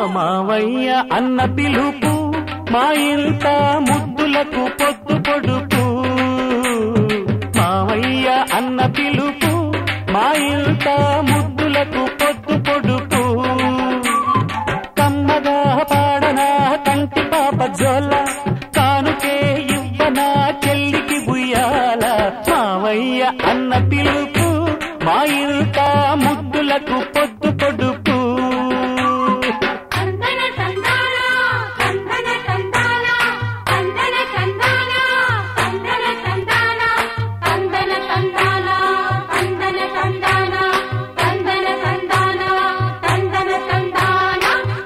మావయ్య అన్న పిలుపు మా ఇంట ముద్దులకు పొద్దు పొడుపు మావయ్య అన్న పిలుపు మా ఇంట ముద్దులకు పొద్దు పొడుపు కమ్మగా పాడనా కంటి పాప జోల కానుకే ఇవ్వనా చెల్లికి బుయ్యాల మావయ్య అన్న పిలుపు మా ఇంట ముద్దులకు పొద్దు పొడుపు కందన కందాన కందన కందాన కందన కందాన కందన కందాన కందన కందాన కందన కందాన కందన కందాన కందన కందాన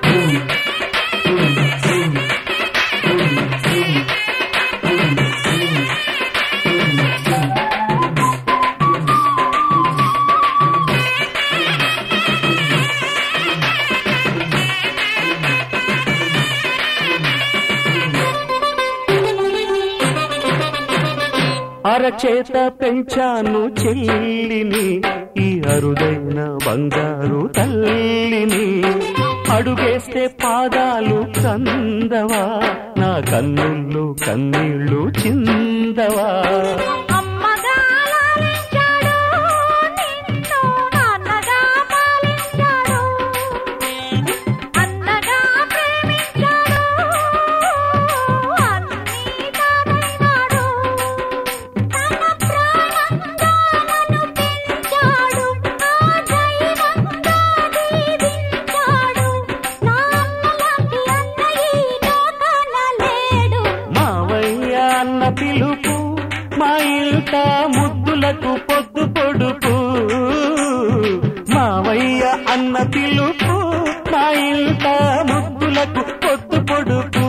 అరచేత పెంచాను చెల్లిని ఈ అరుదైన బంగారు తల్లిని అడుగేస్తే పాదాలు కందవా నా కన్నుళ్ళు కన్నీళ్ళు చిందవా అమ్మగా లాలించాడు నిన్ను నాన్నగా పాలించాడు అన్నగా ప్రేమించాడు అన్నీ తానైనాడు తన ప్రాణంగా నన్ను పెంచాడు ఆ దైవంగా దీవించాడు నా అన్నలాంటి అన్నయ్య లోకాన లేడు మావయ్య అన్న పిలుపు మా ఇంట ముద్దులకు పొద్దు పొడుపు మావయ్య అన్న పిలుపు మా ఇంట ముద్దులకు పొద్దు పొడుపు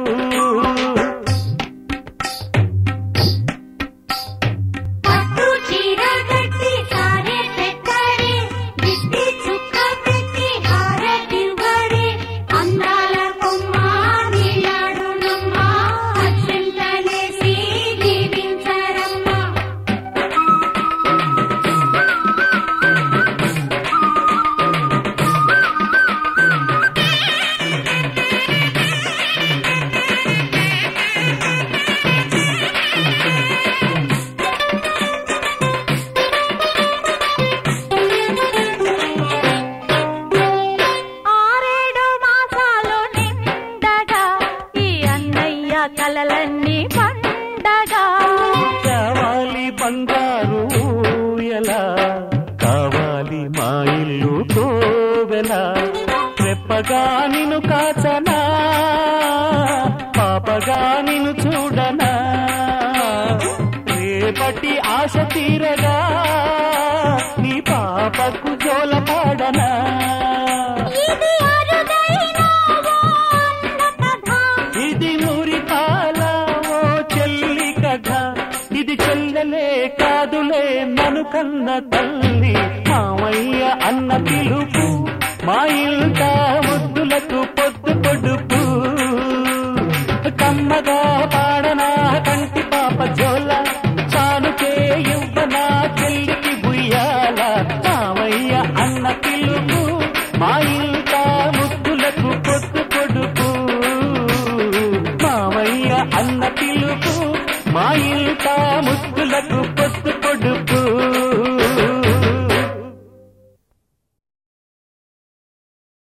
పట్టు చీర కట్టి సారే పెట్టాడే దిష్టి చుక్క పెట్టి హారతివ్వడే అందాల కొమ్మ నీలాడునమ్మ అక్షంతలేసి దీవించరమ్మా ఆరేడు మాసాలు నిండగా ఈ అన్నయ్య కలలన్నీ పండగా కావాలి బంగారు ఎలా కావాలి మా ఇల్లు కోవెలా రెప్పగా నిన్ను కాచనా పాపగా నిన్ను చూడనా రేపటి ఆశ తీరగా నీ పాపకు జోల పాడనా ఇది అరుదైన ఓ అన్న కథ ఇది మురిపాల ఓ చెల్లి కథ ఇది చెల్లెలే కాదులే నను కన్న తల్లి మామయ్య అన్న పిలుపు మా ఇంట ముద్దులకు పొద్దు పొడుపు కమ్మగా పాడనా కంటి పాప జోల చాలుకే ఇవ్వనా చెల్లికి బుయ్యాల మామయ్య అన్న పిలుపు మా ఇంట ముద్దులకు పొద్దు పొడుపు మామయ్య అన్న పిలుపు మా ఇంట ముద్దులకు పొద్దు పొడుపు